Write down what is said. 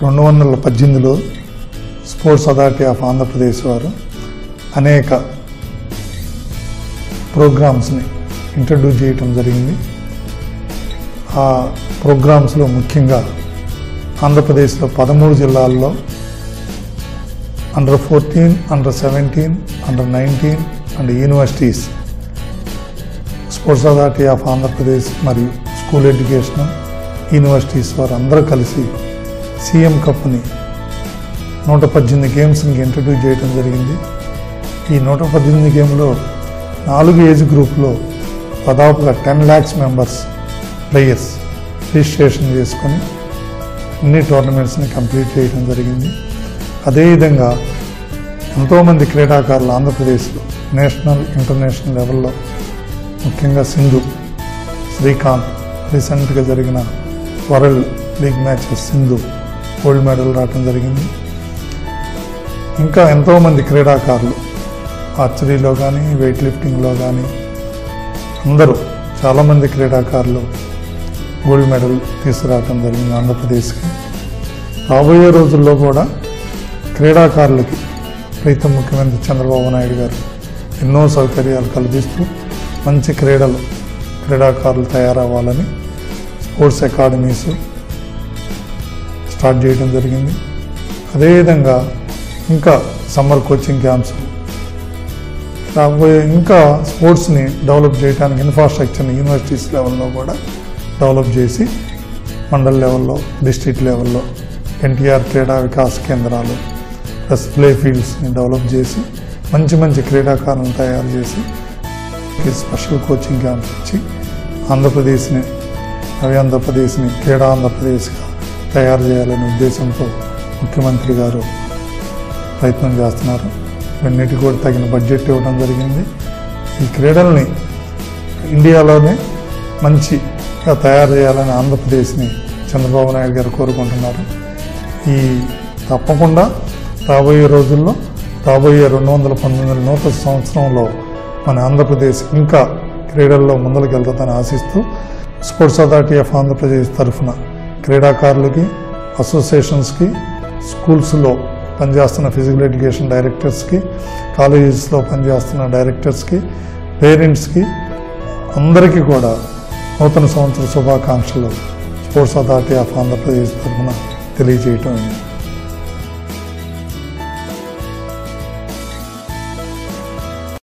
రెండు వందల పద్దెనిమిదిలో స్పోర్ట్స్ అథారిటీ ఆఫ్ ఆంధ్రప్రదేశ్ వారు అనేక ప్రోగ్రామ్స్ని ఇంట్రడ్యూస్ చేయటం జరిగింది ఆ ప్రోగ్రామ్స్లో ముఖ్యంగా ఆంధ్రప్రదేశ్లో పదమూడు జిల్లాల్లో under fourteen under seventeen under nineteen and universities sports authority of Andhra Pradesh మరియు స్కూల్ ఎడ్యుకేషన్ యూనివర్సిటీస్ వారు అందరూ కలిసి సీఎం కప్ని నూట పద్దెనిమిది గేమ్స్ని ఇంట్రడ్యూస్ చేయడం జరిగింది ఈ నూట పద్దెనిమిది గేమ్లో నాలుగు ఏజ్ గ్రూప్లో దాదాపుగా ten lakhs members players registration చేసుకొని అన్ని టోర్నమెంట్స్ని కంప్లీట్ చేయడం జరిగింది అదేవిధంగా ఎంతోమంది క్రీడాకారులు ఆంధ్రప్రదేశ్లో నేషనల్ ఇంటర్నేషనల్ లెవెల్లో ముఖ్యంగా సింధు శ్రీకాంత్ రీసెంట్గా జరిగిన world league matches Sindhu gold medal రావడం జరిగింది ఇంకా ఎంతోమంది క్రీడాకారులు ఆర్చరీలో కానీ వెయిట్ లిఫ్టింగ్లో కానీ అందరూ చాలామంది క్రీడాకారులు గోల్డ్ మెడల్ తీసుకురావడం జరిగింది ఆంధ్రప్రదేశ్కి రాబోయే రోజుల్లో కూడా క్రీడాకారులకి ప్రీతం ముఖ్యమంత్రి చంద్రబాబు నాయుడు గారు ఎన్నో సౌకర్యాలు కల్పిస్తూ మంచి క్రీడలు క్రీడాకారులు తయారవ్వాలని స్పోర్ట్స్ అకాడమీస్ స్టార్ట్ చేయడం జరిగింది అదేవిధంగా ఇంకా సమ్మర్ కోచింగ్ క్యాంప్స్ రాబోయే ఇంకా స్పోర్ట్స్ని డెవలప్ చేయడానికి ఇన్ఫ్రాస్ట్రక్చర్ని యూనివర్సిటీస్ లెవెల్లో కూడా డెవలప్ చేసి మండల్ లెవెల్లో డిస్ట్రిక్ట్ లెవెల్లో ఎన్టీఆర్ క్రీడా వికాస్ కేంద్రాలు ప్లస్ ప్లే ఫీల్డ్స్ని డెవలప్ చేసి మంచి మంచి క్రీడాకారులను తయారు చేసి స్పెషల్ కోచింగ్ క్యాంప్స్ ఇచ్చి ఆంధ్రప్రదేశ్ని నవి ఆంధ్రప్రదేశ్ని క్రీడా ఆంధ్రప్రదేశ్గా తయారు చేయాలనే ఉద్దేశంతో ముఖ్యమంత్రి గారు ప్రయత్నం చేస్తున్నారు ఇవన్నిటి కూడా తగిన బడ్జెట్ ఇవ్వడం జరిగింది ఈ క్రీడల్ని ఇండియాలోనే మంచిగా తయారు చేయాలని ఆంధ్రప్రదేశ్ని చంద్రబాబు నాయుడు గారు కోరుకుంటున్నారు ఈ తప్పకుండా రాబోయే రోజుల్లో రాబోయే రెండు వందల పంతొమ్మిది నూతన సంవత్సరంలో మన ఆంధ్రప్రదేశ్ ఇంకా క్రీడల్లో ముందరికి వెళ్తుందని ఆశిస్తూ స్పోర్ట్స్ అథారిటీ ఆఫ్ ఆంధ్రప్రదేశ్ తరఫున క్రీడాకారులకి అసోసియేషన్స్కి స్కూల్స్లో పనిచేస్తున్న ఫిజికల్ ఎడ్యుకేషన్ డైరెక్టర్స్కి కాలేజెస్లో పనిచేస్తున్న డైరెక్టర్స్కి పేరెంట్స్కి అందరికీ కూడా నూతన సంవత్సర శుభాకాంక్షలు స్పోర్ట్స్ అథారిటీ ఆఫ్ ఆంధ్రప్రదేశ్ తరఫున తెలియజేయటం అయింది